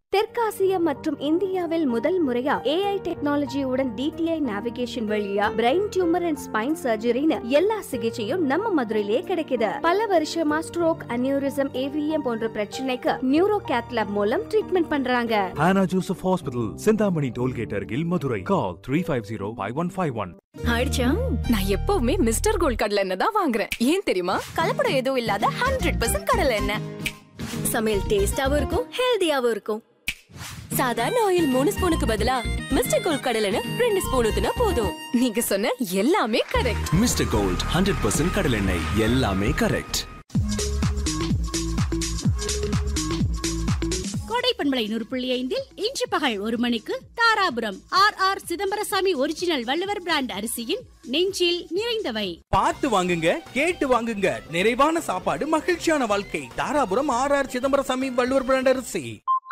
தெற்காசியா மற்றும் இந்தியாவில் முதல் முறையா ஏஐ டெக்னாலஜியுடன் டிடிஐ நேவிகேஷன் வழியா பிரெயின் டியூமர் அண்ட் ஸ்பைன் சர்ஜரின்னு எல்லா சிகிச்சையும் நம்ம மதுரையிலேயே கிடைக்குது பல வருஷமா ஸ்ட்ரோக் அனியூரிசம் ஏவிஎம் போன்ற பிரச்சனைக்கு நியூரோ கேத்லாப் மூலம் ட்ரீட்மெண்ட் பண்றாங்க Hannah Joseph Hospital, Sindhamani Tollgate Argil, Madurai. Call 350-5151. ஆயிடுச்சா நான் எப்பவுமே மிஸ்டர் கோல்ட் கடலை எண்ணெய் தான் வாங்குறேன் ஏன் தெரியுமா கலப்படம் எதுவும் இல்லாத ஹண்ட்ரட் பர்சன்ட் கடலை எண்ணெய் சமையல் டேஸ்டாவும் இருக்கும் ஹெல்தியாவும் இருக்கும் சாதாரண ஆயில் மூணு ஸ்பூனுக்கு பதிலா மிஸ்டர் கோல்ட் கடலை எண்ணெய் ரெண்டு ஸ்பூன் ஊத்துனா போதும் நீங்க சொன்ன எல்லாமே correct mister gold hundred percent கடலெண்ணெய் எல்லாமே கரெக்ட் கோடை பண்பலை நூறு புள்ளி ஐந்தில் இன்று பகல் ஒரு மணிக்கு Dharapuram R R Chidambarasamy original Valluvar brand அரிசியின் நெஞ்சில் நிறைந்தவை பார்த்து வாங்குங்க கேட்டு வாங்குங்க நிறைவான சாப்பாடு மகிழ்ச்சியான வாழ்க்கை Dharapuram R R Chidambarasamy Valluvar brand அரிசி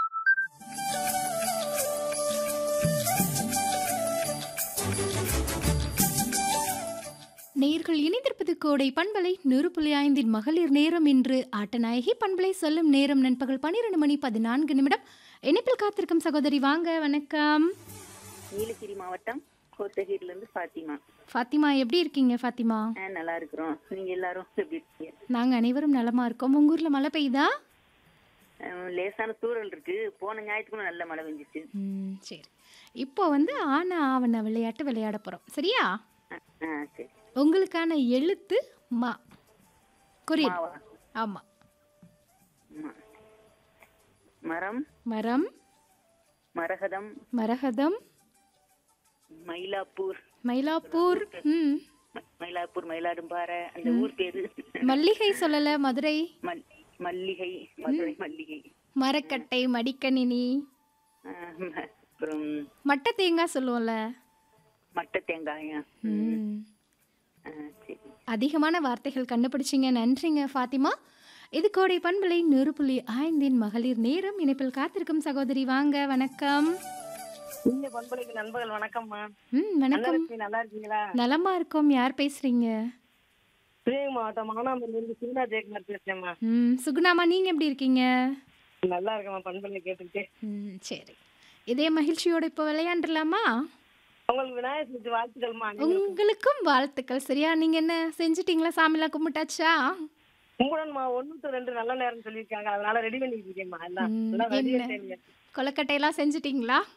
நேர்கள் இணைந்திருப்பது கோடை பண்பலை நூறு புள்ளி ஐந்தின் மகளிர் நேரம் இன்று ஆட்டநாயகி பண்பலை சொல்லும் நேரம் நண்பகல் பன்னிரண்டு மணி பதினான்கு நிமிடம் இணைப்பில் காத்திருக்கும் சகோதரி வாங்க வணக்கம் நீலகிரி மாவட்டம் கோத்தகிரில இருந்து பாத்திமா ஃபாத்திமா எப்படி இருக்கீங்க ஃபாத்திமா ஆ, நல்லா இருக்கிறோம் நீங்க எல்லாரும் எப்படி இருக்கீங்க நாங்க அனைவரும் நலமா இருக்கோம் உங்க ஊர்ல மழை பெய்யுதா ஆ, லேசான தூறல் இருக்கு போன ஞாயிற்றுக்கும் நல்ல மழை பெஞ்சிச்சு ம், சரி இப்போ வந்து ஆன ஆவண விளையாட்டு விளையாட போறோம் சரியா ஆ, ஆ, சரி உங்களுக்கான எழுத்து மா கொரியன் மாவா ஆமா ம- மரம் மரம் மரகதம் மரகதம் மயிலாப்பூர் மயிலாப்பூர் ம் ம- மயிலாப்பூர் மயிலாடும்பாறை அந்த ஊர் பேரு மல்லிகை சொல்லல மதுரை மல்- மல்லிகை மதுரை மல்லிகை மரக்கட்டை மடிக்கணினி ஆ, ம- அப்புறம் மட்டை தேங்காய் சொல்லுவோம்ல மட்டை தேங்காயா ம். ஆ, சரி அதிகமான வார்த்தைகள் கண்டுபிடிச்சிங்க நன்றிங்க ஃபாத்திமா இது கோடை பண்பலை நூறு புள்ளி ஐந்தின் மகளிர் நேரம் இணைப்பில் காத்திருக்கும் சகோதரி வாங்க வணக்கம் இந்த பண்பலைக்கு நண்பர்கள் வணக்கம்மா ம் வணக்கம் நல்ல நல்லா இருக்கீங்களா நலமா இருக்கோம் யார் பேசுறீங்க சிவகங்கை மாவட்டம் மானாமரில இருந்து சிவனா ஜெயக்குமார் பேசுறேம்மா ம் சுகுணாமா நீங்க எப்படி இருக்கீங்க நல்லா இருக்கேம்மா பண்பலை கேட்டுக்கிட்டு ம் சரி இதே மகிழ்ச்சியோட இப்போ விளையாண்டுலாமா உங்களுக்கு விநாயகர் சதுர்த்தி வாழ்த்துக்கள்மா அனைவருக்கும். உங்களுக்கும் வாழ்த்துக்கள் சரியா நீங்க என்ன செஞ்சிட்டீங்களா சாமிலாம் கும்பிட்டாச்சா கும்படன்மா ஒண்ணு to ரெண்டு நல்ல நேரம் சொல்லியிருக்காங்க அதனால ரெடி பண்ணிட்டு இருக்கேன்மா எல்லாம் ம், எல்லாம் ready என்ன? ஆயிட்டேங்க. கொலக்கட்டையெல்லாம் செஞ்சிட்டீங்களா